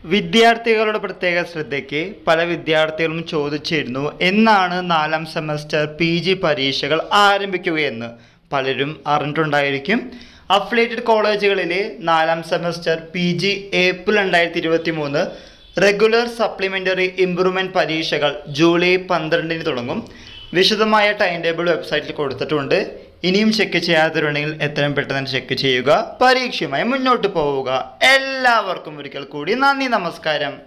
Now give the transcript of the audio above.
വിദ്യാർത്ഥികളുടെ പ്രത്യേക ശ്രദ്ധയ്ക്ക് പല വിദ്യാർത്ഥികളും ചോദിച്ചിരുന്നു എന്നാണ് നാലാം സെമസ്റ്റർ പി ജി പരീക്ഷകൾ ആരംഭിക്കുകയെന്ന് പലരും അറിഞ്ഞിട്ടുണ്ടായിരിക്കും അഫിലേറ്റഡ് കോളേജുകളിലെ നാലാം സെമസ്റ്റർ പി ജി ഏപ്രിൽ രണ്ടായിരത്തി ഇരുപത്തി മൂന്ന് റെഗുലർ സപ്ലിമെൻ്ററി ഇംപ്രൂവ്മെൻറ്റ് പരീക്ഷകൾ ജൂലൈ പന്ത്രണ്ടിന് തുടങ്ങും വിശദമായ ടൈം ടേബിൾ വെബ്സൈറ്റിൽ കൊടുത്തിട്ടുണ്ട് ഇനിയും ചെക്ക് ചെയ്യാത്തവരുണ്ടെങ്കിൽ എത്രയും പെട്ടെന്ന് ചെക്ക് ചെയ്യുക പരീക്ഷയുമായി മുന്നോട്ട് പോവുക എല്ലാവർക്കും ഒരിക്കൽ കൂടി നന്ദി നമസ്കാരം